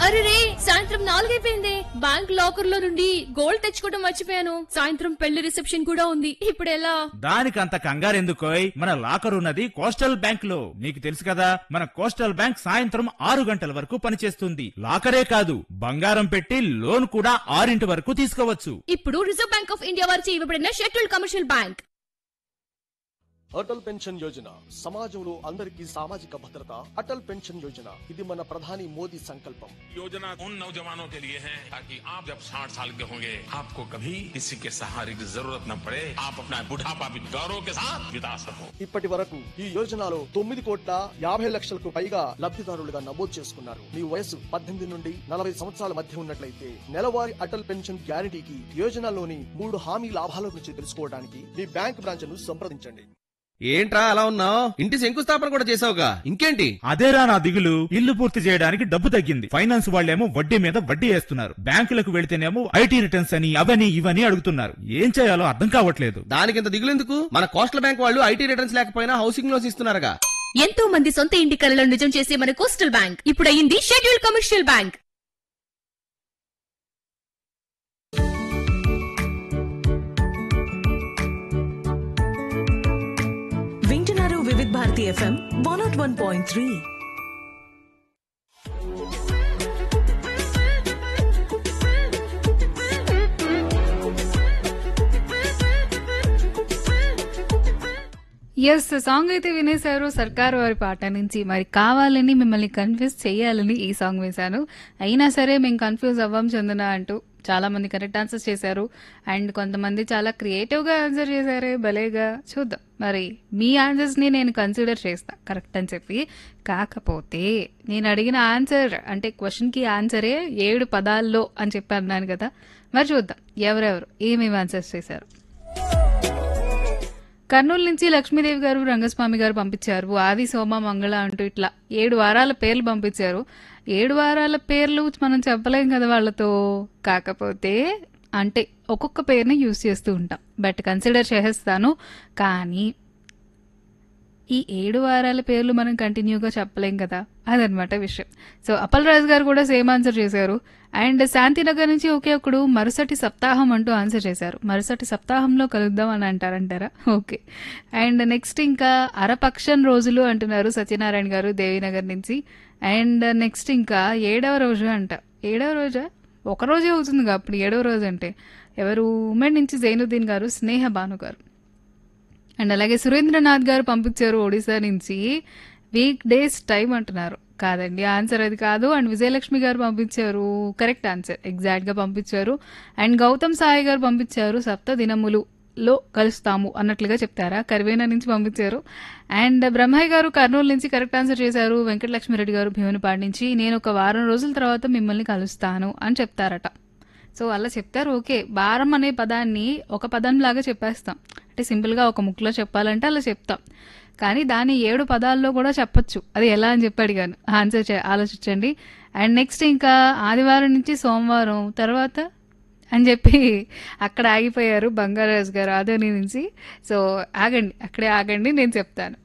అరే రే సాయంత్రం నాలుగైపోయింది bank locker లో నుండి గోల్డ్ తెచ్చుకోవడం మర్చిపోయాను సాయంత్రం పెళ్లి రిసెప్షన్ కూడా ఉంది ఇప్పుడు ఎలా దానికంత కంగారెందుకోయ్ మన లాకర్ ఉన్నది కోస్టల్ బ్యాంక్ లో నీకు తెలుసు కదా మన కోస్టల్ బ్యాంక్ సాయంత్రం ఆరు గంటల వరకు పనిచేస్తుంది లాకరే కాదు బంగారం పెట్టి లోన్ కూడా ఆరింటి వరకు తీసుకోవచ్చు ఇప్పుడు రిజర్వ్ బ్యాంక్ ఆఫ్ ఇండియా వారిచే ఇవ్వబడిన scheduled commercial bank Atal pension Yojana సమాజంలో అందరికీ సామాజిక భద్రత అటల్ పెన్షన్ యోజన ఇది మన ప్రధాని మోదీ సంకల్పం योजना उन नौजवानों के लिए है ताकि आप जब 60 साल के होंगे आपको कभी किसी के सहारे की जरूरत न पड़े आप अपना बुढ़ापा भी गौरव के साथ बिता सको ఇప్పటి వరకు ఈ యోజనలో తొమ్మిది కోట్ల యాభై లక్షలకు పైగా లబ్ధిదారులుగా నమోదు చేసుకున్నారు మీ వయసు పద్దెనిమిది నుండి నలభై సంవత్సరాల మధ్య ఉన్నట్లయితే నెలవారీ అటల్ పెన్షన్ గ్యారంటీకి యోజనలోని మూడు హామీ లాభాల గురించి తెలుసుకోవడానికి మీ బ్యాంక్ బ్రాంచ్ ను సంప్రదించండి ఏంట్రా అలా ఉన్నావు ఇంటి శంకుస్థాపన కూడా చేసావుగా ఇంకేంటి అదేరా నా దిగులు ఇల్లు పూర్తి చేయడానికి డబ్బు తగ్గింది ఫైనాన్స్ వాళ్ళేమో వడ్డీ మీద వడ్డీ వేస్తున్నారు బ్యాంకులకు వెళితేనేమో ఐటీ రిటర్న్స్ అని అవని ఇవని అడుగుతున్నారు ఏం చేయాలో అర్థం కావట్లేదు దానికింత దిగులెందుకు మన కోస్టల్ బ్యాంక్ వాళ్ళు ఐటీ రిటర్న్స్ లేకపోయినా హౌసింగ్ లోన్స్ ఇస్తున్నారుగా ఎంతో మంది సొంత ఇంటి కలలో నిజం చేసే మన కోస్టల్ బ్యాంక్ ఇప్పుడు అయింది షెడ్యూల్డ్ కమర్షియల్ బ్యాంక్ వింటున్నారు Vividh Bharati FM one naught one point three ఎస్ సాంగ్ అయితే వినేశారు సర్కార్ వారి పాట నుంచి మరి కావాలని మిమ్మల్ని కన్ఫ్యూజ్ చేయాలని ఈ సాంగ్ వేశాను అయినా సరే మేము కన్ఫ్యూజ్ అవ్వం చందన అంటూ చాలా మంది కరెక్ట్ ఆన్సర్స్ చేశారు అండ్ కొంతమంది చాలా క్రియేటివ్గా ఆన్సర్ చేశారే భలేగా చూద్దాం మరి మీ ఆన్సర్స్ని నేను కన్సిడర్ చేస్తా కరెక్ట్ అని చెప్పి కాకపోతే నేను అడిగిన ఆన్సర్ అంటే క్వశ్చన్కి ఆన్సరే ఏడు పదాల్లో అని చెప్పి అన్నాను కదా మరి చూద్దాం ఎవరెవరు ఏమేమి ఆన్సర్స్ చేశారు కర్నూలు నుంచి లక్ష్మీదేవి గారు రంగస్వామి గారు పంపించారు ఆది సోమ మంగళ అంటూ ఇట్లా ఏడు వారాల పేర్లు పంపించారు ఏడు వారాల పేర్లు మనం చెప్పలేం కదా వాళ్ళతో కాకపోతే అంటే ఒక్కొక్క పేరుని యూస్ చేస్తూ ఉంటాం బట్ కన్సిడర్ చేసేస్తాను కానీ ఈ ఏడు వారాల పేర్లు మనం కంటిన్యూగా చెప్పలేం కదా అదనమాట విషయం సో అప్పల్ రాజు గారు కూడా సేమ్ ఆన్సర్ చేశారు అండ్ శాంతినగర్ నుంచి ఒకే ఒకడు మరుసటి సప్తాహం అంటూ ఆన్సర్ చేశారు మరుసటి సప్తాహంలో కలుద్దాం అని అంటారంటారా ఓకే అండ్ నెక్స్ట్ ఇంకా అరపక్షం రోజులు అంటున్నారు సత్యనారాయణ గారు దేవీనగర్ నుంచి అండ్ నెక్స్ట్ ఇంకా ఏడవ రోజు అంట ఏడవ రోజా ఒక రోజే అవుతుంది అప్పుడు ఏడవ రోజు అంటే ఎవరు ఉమెన్ నుంచి జైనుద్దీన్ గారు స్నేహ భాను గారు అండ్ అలాగే సురేంద్రనాథ్ గారు పంపించారు ఒడిశా నుంచి వీక్ డేస్ టైం అంటున్నారు కాదండి ఆన్సర్ అది కాదు అండ్ విజయలక్ష్మి గారు పంపించారు కరెక్ట్ ఆన్సర్ ఎగ్జాక్ట్గా పంపించారు అండ్ గౌతమ్ సాయి గారు పంపించారు సప్త దినములు లో కలుస్తాము అన్నట్లుగా చెప్తారా కరివేనా నుంచి పంపించారు అండ్ బ్రహ్మయ్య గారు కర్నూలు నుంచి కరెక్ట్ ఆన్సర్ చేశారు వెంకటలక్ష్మిరెడ్డి గారు భీమునిపాడు నుంచి నేను ఒక వారం రోజుల తర్వాత మిమ్మల్ని కలుస్తాను అని చెప్తారట సో అలా చెప్తారు ఓకే భారం అనే పదాన్ని ఒక పదం లాగా చెప్పేస్తాం అంటే సింపుల్గా ఒక ముక్కులో చెప్పాలంటే అలా చెప్తాం కానీ దాన్ని ఏడు పదాల్లో కూడా చెప్పొచ్చు అది ఎలా అని చెప్పి అడిగాను ఆన్సర్ చే ఆలోచించండి అండ్ నెక్స్ట్ ఇంకా ఆదివారం నుంచి సోమవారం తర్వాత అని చెప్పి అక్కడ ఆగిపోయారు బంగారాజు గారు ఆదోని నుంచి సో ఆగండి అక్కడే ఆగండి నేను చెప్తాను